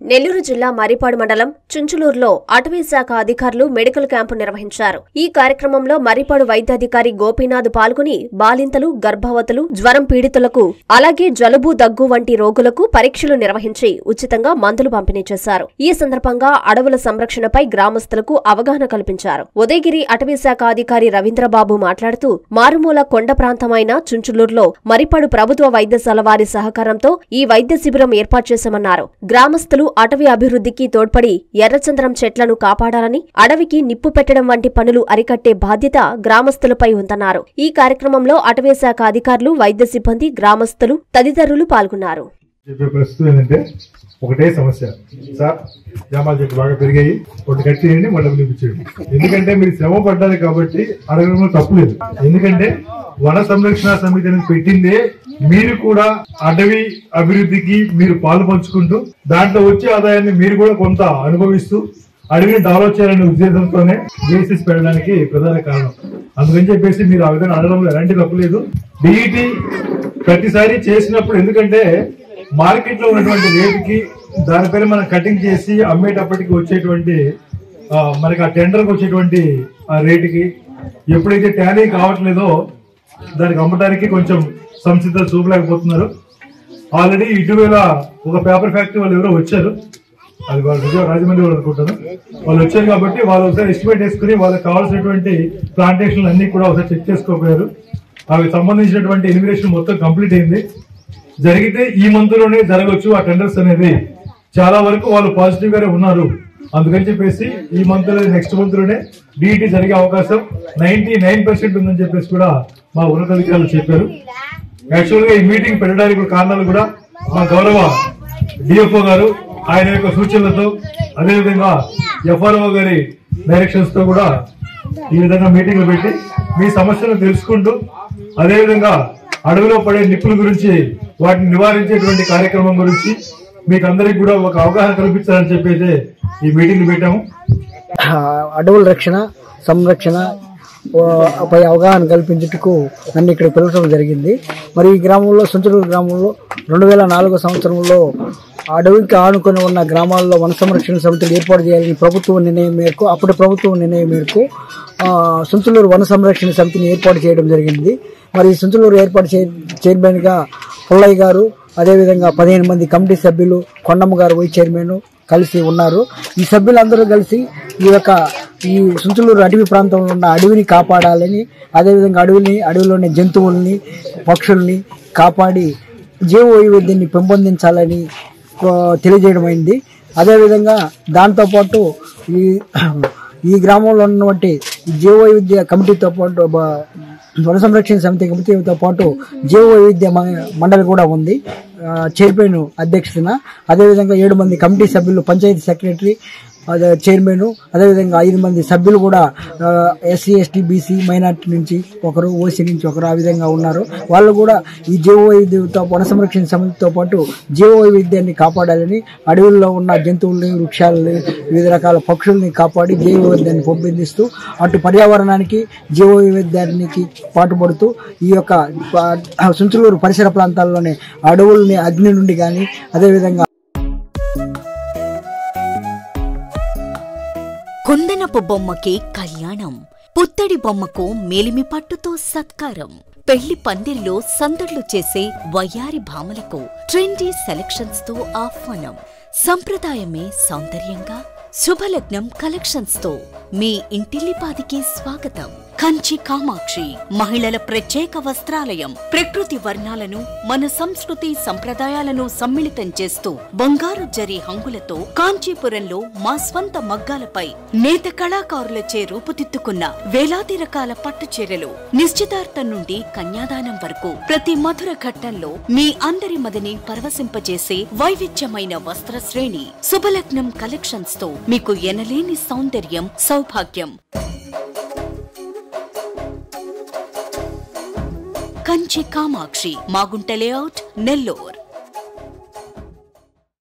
నెల్లూరు జిల్లా మరిపాడు మండలం చుంచులూరులో అటవీ శాఖ అధికారులు మెడికల్ క్యాంపు నిర్వహించారు ఈ కార్యక్రమంలో మరిపాడు వైద్యాధికారి గోపీనాథ్ పాల్గొని బాలింతలు గర్భవతులు జ్వరం పీడితులకు అలాగే జలుబు దగ్గు వంటి రోగులకు పరీక్షలు నిర్వహించి ఉచితంగా మందులు పంపిణీ చేశారు ఈ సందర్భంగా అడవుల సంరక్షణపై గ్రామస్తులకు అవగాహన కల్పించారు ఉదయగిరి అటవీ శాఖ అధికారి రవీంద్రబాబు మాట్లాడుతూ మారుమూల కొండ ప్రాంతమైన చుంచులూరులో మరిపాడు ప్రభుత్వ వైద్యశాల వారి సహకారంతో ఈ వైద్య శిబిరం ఏర్పాటు చేశామన్నారు గ్రామస్తులు అటవీ అభివృద్ధికి తోడ్పడి ఎర్రచంద్రం చెట్లను కాపాడాలని అడవికి నిప్పు పెట్టడం వంటి పనులు అరికట్టే బాధ్యత గ్రామస్తులపై ఉందన్నారు ఈ కార్యక్రమంలో అటవీ శాఖ అధికారులు వైద్య సిబ్బంది గ్రామస్తులు తదితరులు పాల్గొన్నారు చెప్పే ప్రస్తుతం ఏంటంటే ఒకటే సమస్య సార్ జామాల చెట్లు బాగా పెరిగాయి ఒకటి కట్టేయండి మళ్ళీ పిలిపించండి ఎందుకంటే మీరు శ్రమ పడ్డారు కాబట్టి అడగడంలో తప్పులేదు ఎందుకంటే వన సంరక్షణ సమితి అనేది పెట్టిందే మీరు కూడా అటవీ అభివృద్ధికి మీరు పాలు పంచుకుంటూ దాంట్లో వచ్చే ఆదాయాన్ని మీరు కూడా కొంత అనుభవిస్తూ అడవిని డెవలప్ చేయాలనే ఉద్దేశంతోనే బేసిస్ పెట్టడానికి ప్రధాన కారణం అందుకని చెప్పేసి మీరు ఆ విధంగా అడగడంలో ఎలాంటి తప్పు లేదు డిఈటి ప్రతిసారి చేసినప్పుడు ఎందుకంటే మార్కెట్ లో ఉన్నటువంటి రేటుకి దానిపైన మనం కటింగ్ చేసి అమ్మేటప్పటికి వచ్చేటువంటి ఆ, మనకి ఆ టెండర్ కి వచ్చేటువంటి ఆ రేటుకి ఎప్పుడైతే టాలీ కావట్లేదో దానికి అమ్మడానికి కొంచెం సంసిద్ధత చూపలేకపోతున్నారు ఆల్రెడీ ఇటీవల ఒక పేపర్ ఫ్యాక్టరీ వాళ్ళు ఎవరో వచ్చారు అది వాళ్ళు విజయ రాజమండ్రి వాళ్ళు అనుకుంటాను వాళ్ళు వచ్చారు కాబట్టి వాళ్ళు ఒకసారి ఎస్టిమేట్ వేసుకుని వాళ్ళకి కావాల్సినటువంటి ప్లాంటేషన్లు అన్ని కూడా ఒకసారి చెక్ చేసుకోపోయారు అవి సంబంధించినటువంటి ఇన్విగేషన్ మొత్తం కంప్లీట్ అయింది జరిగితే ఈ మంత్ లోనే జరగవచ్చు ఆ టెండర్స్ అనేది చాలా వరకు వాళ్ళు పాజిటివ్ గానే ఉన్నారు అందుకని చెప్పేసి ఈ మంత్ లో నెక్స్ట్ మంత్ లోనే డిఈటి జరిగే అవకాశం నైన్టీ నైన్ పర్సెంట్ ఉందని చెప్పేసి కూడా మా ఉన్నతాధికారులు చెప్పారు యాక్చువల్ గా ఈ మీటింగ్ పెట్టడానికి కూడా కారణాలు కూడా మా గౌరవ డిఎఫ్ఓ గారు ఆయన యొక్క సూచనలతో అదేవిధంగా ఎఫ్ఆర్ఓ గారి డైరెక్షన్స్ తో కూడా ఈ విధంగా మీటింగ్లు పెట్టి మీ సమస్యలను తెలుసుకుంటూ అదేవిధంగా అడవిలో పడే నిప్పుల గురించి వాటిని నివారించేటువంటి కార్యక్రమం గురించి మీకు అందరికి కూడా ఒక అవగాహన కల్పించాలని చెప్పేసి ఈ మీటింగ్ పెట్టాము ఆ, అడవుల రక్షణ సంరక్షణ ఆ, పై అవగాహన కల్పించుటకు నన్ను ఇక్కడ పిలవడం జరిగింది మరి ఈ గ్రామంలో సంచులూరు గ్రామంలో రెండు వేల నాలుగో సంవత్సరంలో అడవికి ఆనుకొని ఉన్న గ్రామాల్లో వన సంరక్షణ సమితులు ఏర్పాటు చేయాలని ప్రభుత్వం నిర్ణయం మేరకు అప్పటి ప్రభుత్వం నిర్ణయం మేరకు ఆ, సుంచులూరు వన సంరక్షణ సమితిని ఏర్పాటు చేయడం జరిగింది మరి సుంచులూరు ఏర్పాటు చే చైర్మన్గా పుల్లయ్య గారు అదేవిధంగా పదిహేను మంది కమిటీ సభ్యులు కొండమ్మ గారు వైస్ చైర్మన్ కలిసి ఉన్నారు ఈ సభ్యులందరూ కలిసి ఈ యొక్క ఈ సుంచులూరు అడవి ప్రాంతంలో ఉన్న అడవిని కాపాడాలని అదేవిధంగా అడవిని అడవిలోని జంతువుల్ని పక్షుల్ని కాపాడి జీవ వైవిధ్యాన్ని పెంపొందించాలని ఆ, తెలియజేయడం అయింది అదేవిధంగా దాంతోపాటు ఈ ఈ గ్రామంలో ఉన్నటువంటి జీవ వైవిధ్య కమిటీతో పాటు బ- వన సంరక్షణ సమితి కమిటీతో పాటు జీవ వైవిధ్య మ- మండలి కూడా ఉంది ఆ, చైర్మన్ అధ్యక్షతన అదేవిధంగా ఏడు మంది కమిటీ సభ్యులు పంచాయతీ సెక్రటరీ అదే చైర్మన్ అదేవిధంగా ఐదు మంది సభ్యులు కూడా ఎస్సీ ఎస్టీ బీసీ మైనార్టీ నుంచి ఒకరు ఓసీ నుంచి ఒకరు ఆ విధంగా ఉన్నారు వాళ్ళు కూడా ఈ జీవ వైవిధ్యంతో వన సంరక్షణ సమితితో పాటు జీవ వైవిధ్యాన్ని కాపాడాలని అడవుల్లో ఉన్న జంతువుల్ని వృక్షాలని వివిధ రకాల పక్షుల్ని కాపాడి జీవ వైవిధ్యాన్ని పెంపొందిస్తూ అటు పర్యావరణానికి జీవ వైవిధ్యానికి పాటుపడుతూ ఈ యొక్క ప- సుంచులూరు పరిసర ప్రాంతాల్లోని అడవుల్ని అగ్ని నుండి కానీ అదేవిధంగా కుందనపు బొమ్మకి కళ్యాణం పుత్తడి బొమ్మకు మేలిమి పట్టుతో సత్కారం పెళ్లి పందిరిలో సందడ్లు చేసే వయ్యారి భామలకు ట్రెండీ సెలక్షన్స్ తో ఆహ్వానం సంప్రదాయమే సౌందర్యంగా శుభలగ్నం కలెక్షన్స్ తో మీ ఇంటిల్లిపాదికి స్వాగతం కంచి కామాక్షి మహిళల ప్రత్యేక వస్త్రాలయం ప్రకృతి వర్ణాలను మన సంస్కృతి సంప్రదాయాలను సమ్మిళితం చేస్తూ బంగారు జరి హంగులతో కాంచీపురంలో మా స్వంత మగ్గాలపై నేత కళాకారులచే రూపుదిద్దుకున్న వేలాది రకాల పట్టు చీరలు నిశ్చితార్థం నుండి కన్యాదానం వరకు ప్రతి మధుర ఘట్టంలో మీ అందరి మదిని పరవశింపజేసే వైవిధ్యమైన వస్త్ర శ్రేణి శుభలగ్నం కలెక్షన్స్ తో మీకు ఎనలేని సౌందర్యం సౌభాగ్యం కంచి కామాక్షి మాగుంట లేఅవుట్ నెల్లూర్